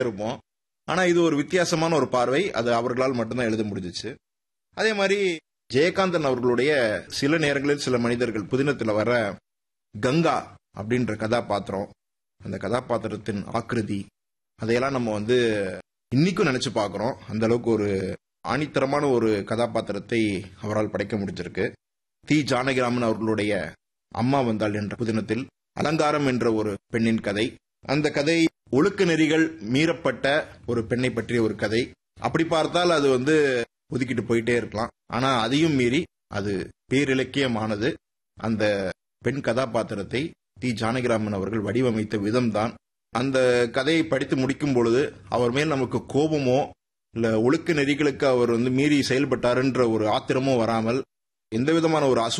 இருப்போம் ஆனா இது ஒரு வித்தியாசமான ஒரு பார்வை அது அவர்களால் மட்டும்தான் எழுத முடிஞ்சிச்சு அதே மாதிரி ஜெயகாந்தன் அவர்களுடைய சில நேரங்களில் சில மனிதர்கள் புதினத்தில் வர கங்கா அப்படின்ற கதாபாத்திரம் அந்த கதாபாத்திரத்தின் ஆக்கிருதி அதையெல்லாம் நம்ம வந்து இன்னைக்கும் நினைச்சு பார்க்கிறோம் அந்த அளவுக்கு ஒரு ஆணித்தரமான ஒரு கதாபாத்திரத்தை அவரால் படைக்க முடிஞ்சிருக்கு தி ஜானகிராமன் அவர்களுடைய அம்மா வந்தாள் என்ற புதினத்தில் அலங்காரம் என்ற ஒரு பெண்ணின் கதை அந்த கதை ஒழுக்க நெறிகள் மீறப்பட்ட ஒரு பெண்ணை பற்றிய ஒரு கதை அப்படி பார்த்தால் அது வந்து ஒதுக்கிட்டு போயிட்டே இருக்கலாம் ஆனா அதையும் மீறி அது பேரிலக்கியமானது அந்த பெண் கதாபாத்திரத்தை தி ஜானகிராமன் அவர்கள் வடிவமைத்த விதம்தான் அந்த கதையை படித்து முடிக்கும் பொழுது அவர் மேல் நமக்கு கோபமோ இல்ல ஒழுக்க நெறிகளுக்கு அவர் வந்து மீறி செயல்பட்டாருன்ற ஒரு ஆத்திரமோ வராமல் எந்த விதமான ஒரு அசு